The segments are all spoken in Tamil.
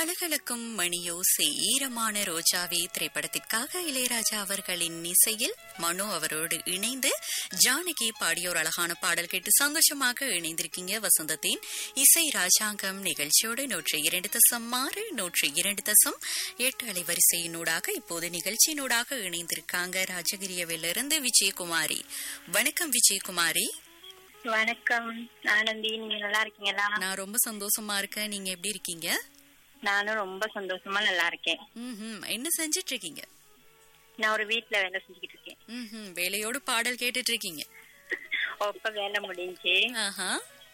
கலகலக்கும் மணியோசை ஈரமான ரோஜாவே திரைப்படத்திற்காக இளையராஜா அவர்களின் இசையில் மனோ அவரோடு இணைந்து ஜானகி பாடிய ஒரு அழகான பாடல் கேட்டு சந்தோஷமாக இணைந்திருக்கீங்க வசந்தத்தின் இசை ராஜாங்கம் நிகழ்ச்சியோடு நூற்றி இரண்டு தசம் ஆறு நூற்றி இரண்டு தசம் எட்டு அலைவரிசையினூடாக இப்போது நிகழ்ச்சியினூடாக இணைந்திருக்காங்க ராஜகிரியவிலிருந்து விஜயகுமாரி வணக்கம் விஜயகுமாரி வணக்கம் ஆனந்தி நீங்க நல்லா இருக்கீங்களா நான் ரொம்ப சந்தோஷமா இருக்கேன் நீங்க எப்படி இருக்கீங்க நானும் ரொம்ப சந்தோஷமா நல்லா இருக்கேன் ம்ஹும். என்ன செஞ்சிட்டு இருக்கீங்க நான் ஒரு வீட்ல வேலை செஞ்சுக்கிட்டு இருக்கேன் ம்ஹும். வேலையோடு பாடல் கேட்டுட்டு இருக்கீங்க இப்ப வேலை முடிஞ்சு ஆஹா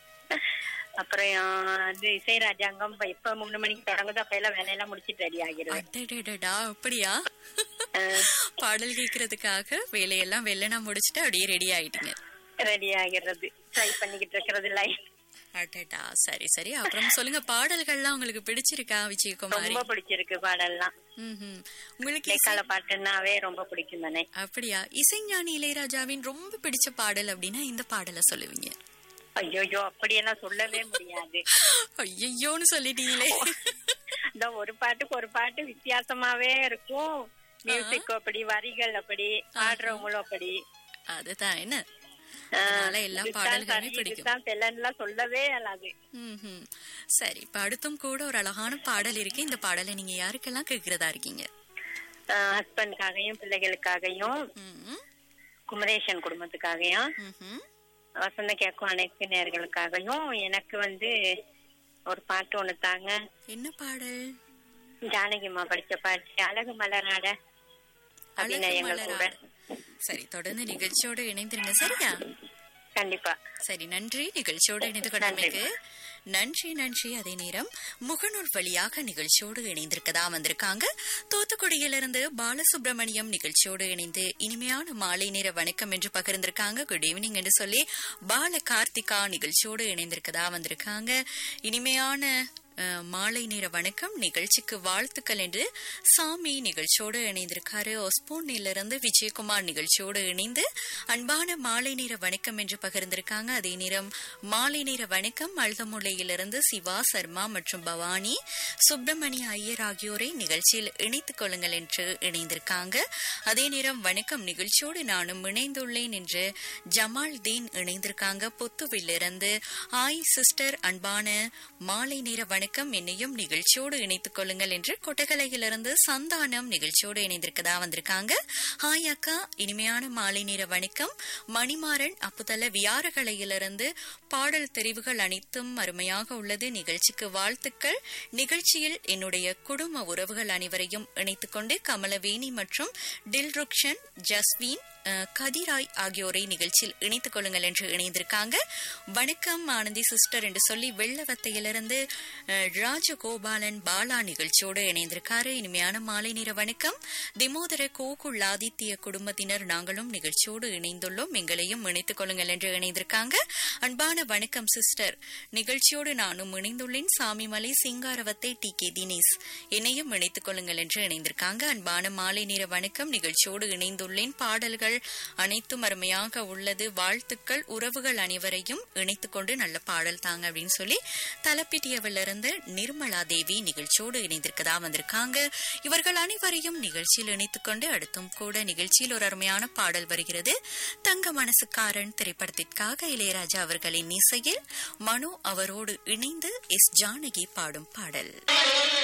அப்புறம் அது இசை ராஜாங்கம் இப்ப எப்ப மூணு மணிக்கு தொடங்குதோ அப்ப எல்லாம் வேலையெல்லாம் முடிச்சிட்டு ரெடி ஆகிருவேன் அடடடடா அப்படியா அஹ், பாடல் கேட்கறதுக்காக வேலையெல்லாம் வெள்ளனா முடிச்சுட்டு அப்படியே ரெடி ஆயிட்டீங்க ரெடி ஆகிறது ட்ரை பண்ணிக்கிட்டு இருக்கிறது லைன் அடடா சரி சரி அப்புறம் சொல்லுங்க பாடல்கள்லாம் உங்களுக்கு பிடிச்சிருக்கா விஜயகுமாரி ரொம்ப பிடிச்சிருக்கு பாடல்லாம் ம்ஹும். உங்களுக்கு இசை- இடைக்கால பாட்டுன்னாவே ரொம்ப பிடிக்கும் தானே அப்படியா இசைஞானி இளையராஜாவின் ரொம்ப பிடிச்ச பாடல் அப்படின்னா இந்த பாடலை சொல்லுவீங்க ஐயோயோ அப்படியெல்லாம் சொல்லவே முடியாது ஐயோன்னு சொல்லிட்டீங்களே இந்த ஒரு பாட்டுக்கு ஒரு பாட்டு வித்தியாசமாவே இருக்கும் மியூசிக் அப்படி வரிகள் அப்படி பாடுறவங்களும் அப்படி அதுதான் என்ன ஆஹ், அதனால எல்லா இதுதான் பாடல்களுமே சரி, பிடிக்கும் இதுதான் தெல்லன்னுலாம் சொல்லவே இயலாது ம்ஹும். சரி இப்ப அடுத்தும் கூட ஒரு அழகான பாடல் இருக்கு இந்த பாடலை நீங்க யாருக்கெல்லாம் கேட்கிறதா இருக்கீங்க ஹஸ்பண்ட்காகையும் பிள்ளைகளுக்காகவும் ம்ஹும். குமரேசன் குடும்பத்துக்காகவும் ம்ஹும். வசந்த கேட்கும் அனைத்து நேர்களுக்காகவும் எனக்கு வந்து ஒரு பாட்டு ஒண்ணு தாங்க என்ன பாடல் ஜானகிம்மா படிச்ச பாட்டு அழகு மலராட அப்படின்னு அழகு எங்க கூட மலராட. சரி தொடர்ந்து நிகழ்ச்சியோடு இணைந்திருங்க சரியா கண்டிப்பா சரி நன்றி நிகழ்ச்சியோடு இணைந்து கொண்டமைக்கு நன்றி நன்றி அதே நேரம் முகநூல் வழியாக நிகழ்ச்சியோடு இணைந்திருக்கதா வந்திருக்காங்க தூத்துக்குடியிலிருந்து பாலசுப்ரமணியம் நிகழ்ச்சியோடு இணைந்து இனிமையான மாலை நேர வணக்கம் என்று பகிர்ந்திருக்காங்க குட் ஈவினிங் என்று சொல்லி பால கார்த்திகா நிகழ்ச்சியோடு இணைந்திருக்கதா வந்திருக்காங்க இனிமையான அஹ், மாலை நேர வணக்கம் நிகழ்ச்சிக்கு வாழ்த்துக்கள் என்று சாமி நிகழ்ச்சியோடு இணைந்திருக்காரு ஒஸ்போனிலிருந்து விஜயகுமார் நிகழ்ச்சியோடு இணைந்து அன்பான மாலை நேர வணக்கம் என்று பகிர்ந்திருக்காங்க அதே நேரம் மாலை நேர வணக்கம் அழுதமுல்லையிலிருந்து சிவா சர்மா மற்றும் பவானி சுப்பிரமணிய ஐயர் ஆகியோரை நிகழ்ச்சியில் இணைத்துக் கொள்ளுங்கள் என்று இணைந்திருக்காங்க அதே நேரம் வணக்கம் நிகழ்ச்சியோடு நானும் இணைந்துள்ளேன் என்று ஜமால் தீன் இணைந்திருக்காங்க புத்துவிலிருந்து ஆய் சிஸ்டர் அன்பான மாலை நேர வணக்கம் என்னையும் நிகழ்ச்சியோடு இணைத்துக் கொள்ளுங்கள் என்று கொட்டகலையிலிருந்து சந்தானம் நிகழ்ச்சியோடு இணைந்திருக்கதா வந்திருக்காங்க ஹாய் அக்கா இனிமையான மாலை நேர வணக்கம் மணிமாறன் அப்புதல வியாரகலையிலிருந்து பாடல் தெரிவுகள் அனைத்தும் அருமையாக உள்ளது நிகழ்ச்சிக்கு வாழ்த்துக்கள் நிகழ்ச்சியில் என்னுடைய குடும்ப உறவுகள் அனைவரையும் இணைத்துக் கொண்டு கமலவேணி மற்றும் டில்ருக்ஷன் ஜஸ்வீன் அஹ், கதிராய் ஆகியோரை நிகழ்ச்சியில் இணைத்துக் கொள்ளுங்கள் என்று இணைந்திருக்காங்க வணக்கம் ஆனந்தி சிஸ்டர் என்று சொல்லி வெள்ளவத்தையிலிருந்து அஹ், ராஜகோபாலன் பாலா நிகழ்ச்சியோடு இணைந்திருக்காரு இனிமையான மாலை நேர வணக்கம் திமோதர கோகுல் ஆதித்ய குடும்பத்தினர் நாங்களும் நிகழ்ச்சியோடு இணைந்துள்ளோம் எங்களையும் இணைத்துக் கொள்ளுங்கள் என்று இணைந்திருக்காங்க அன்பான வணக்கம் சிஸ்டர் நிகழ்ச்சியோடு நானும் இணைந்துள்ளேன் சாமிமலை சிங்காரவத்தை டி கே தினேஷ் என்னையும் இணைத்துக் கொள்ளுங்கள் என்று இணைந்திருக்காங்க அன்பான மாலை நேர வணக்கம் நிகழ்ச்சியோடு இணைந்துள்ளேன் பாடல்கள் அனைத்தும் அருமையாக உள்ளது வாழ்த்துக்கள் உறவுகள் அனைவரையும் இணைத்துக் கொண்டு நல்ல பாடல் தாங்க அப்படின்னு சொல்லி தலப்பிட்டியவிலிருந்து நிர்மலா தேவி நிகழ்ச்சியோடு இணைந்திருக்கதா வந்திருக்காங்க இவர்கள் அனைவரையும் நிகழ்ச்சியில் இணைத்துக் கொண்டு அடுத்தும் கூட நிகழ்ச்சியில் ஒரு அருமையான பாடல் வருகிறது தங்க மனசுக்காரன் திரைப்படத்திற்காக இளையராஜா அவர்களின் இசையில் மனோ அவரோடு இணைந்து எஸ் ஜானகி பாடும் பாடல்